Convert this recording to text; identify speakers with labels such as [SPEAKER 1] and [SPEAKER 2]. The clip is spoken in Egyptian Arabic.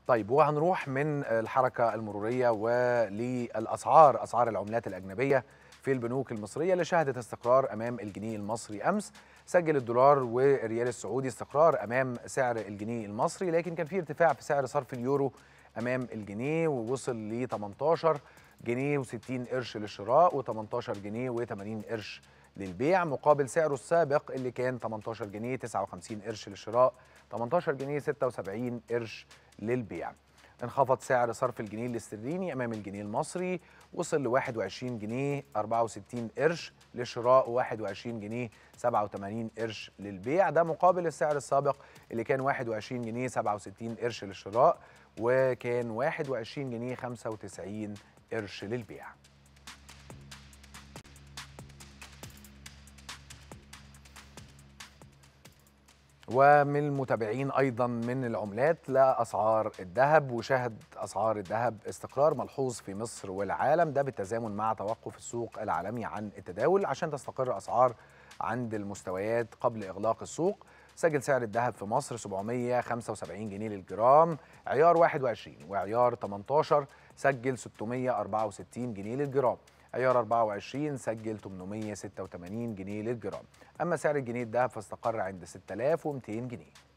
[SPEAKER 1] طيب وهنروح من الحركة المرورية وللأسعار أسعار العملات الأجنبية في البنوك المصرية اللي شهدت استقرار أمام الجنيه المصري أمس سجل الدولار والريال السعودي استقرار أمام سعر الجنيه المصري لكن كان في ارتفاع في سعر صرف اليورو أمام الجنيه ووصل ل 18 جنيه و60 قرش للشراء و18 جنيه و80 قرش للبيع مقابل سعره السابق اللي كان 18 جنيه 59 قرش للشراء 18 جنيه 76 قرش للبيع انخفض سعر صرف الجنيه الاسترليني امام الجنيه المصري وصل ل 21 جنيه 64 قرش للشراء و21 جنيه 87 قرش للبيع ده مقابل السعر السابق اللي كان 21 جنيه 67 قرش للشراء وكان 21 جنيه 95 قرش للبيع ومن المتابعين ايضا من العملات لاسعار الذهب وشهد اسعار الذهب استقرار ملحوظ في مصر والعالم ده بالتزامن مع توقف السوق العالمي عن التداول عشان تستقر اسعار عند المستويات قبل اغلاق السوق سجل سعر الذهب في مصر 775 جنيه للجرام عيار 21 وعيار 18 سجل 664 جنيه للجرام عيار 24 سجل 886 جنيه للجرام أما سعر الجنيه الذهب فاستقر عند 6200 جنيه